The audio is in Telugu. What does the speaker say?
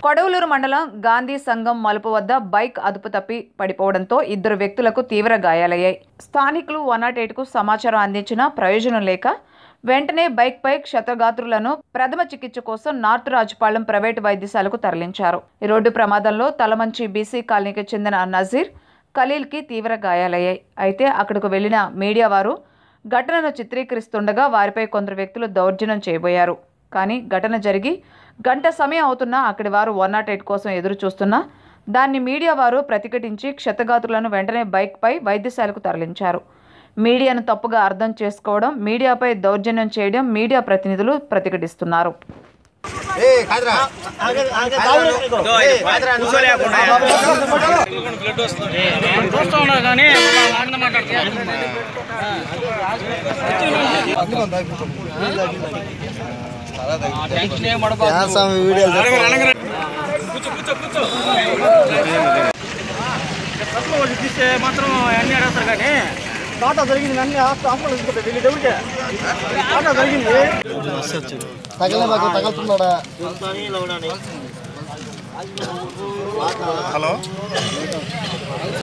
కొడవలూరు మండలం గాంధీ సంఘం మలుపు వద్ద బైక్ అదుపు తప్పి పడిపోవడంతో ఇద్దరు వ్యక్తులకు తీవ్ర గాయాలయ్యాయి స్థానికులు వన్ నాట్ ఎయిట్కు సమాచారం అందించినా ప్రయోజనం లేక వెంటనే బైక్పై క్షతగాత్రులను ప్రథమ చికిత్స కోసం నార్త్ రాజపాలెం ప్రైవేటు వైద్యశాలకు తరలించారు ఈ రోడ్డు ప్రమాదంలో తలమంచి బీసీ కాలనీకి చెందిన నజీర్ ఖలీల్కి తీవ్ర గాయాలయ్యాయి అయితే అక్కడకు వెళ్లిన మీడియా వారు ఘటనను చిత్రీకరిస్తుండగా వారిపై కొందరు వ్యక్తులు దౌర్జన్యం చేయబోయారు కానీ ఘటన జరిగి గంట సమయం అవుతున్నా అక్కడి వారు వన్ నాట్ ఎయిట్ కోసం ఎదురు చూస్తున్నా దాన్ని మీడియా వారు ప్రతిఘటించి క్షతగాతులను వెంటనే బైక్పై వైద్యశాలకు తరలించారు మీడియాను తప్పుగా అర్థం చేసుకోవడం మీడియాపై దౌర్జన్యం చేయడం మీడియా ప్రతినిధులు ప్రతిఘటిస్తున్నారు చూస్తా ఉన్నా కానీ ఆనందం మాట్లాడుతున్నా టెన్షన్ ఏం పడకు. తక్కువ వాళ్ళు తీస్తే మాత్రం అన్ని అడుగుతారు కానీ టాటా జరిగింది అన్ని హాస్పిటల్ తీసుకుంటారు వీళ్ళు డబ్బుకే టాటా జరిగింది తగలే మాకు తగులుతున్నాడా హలో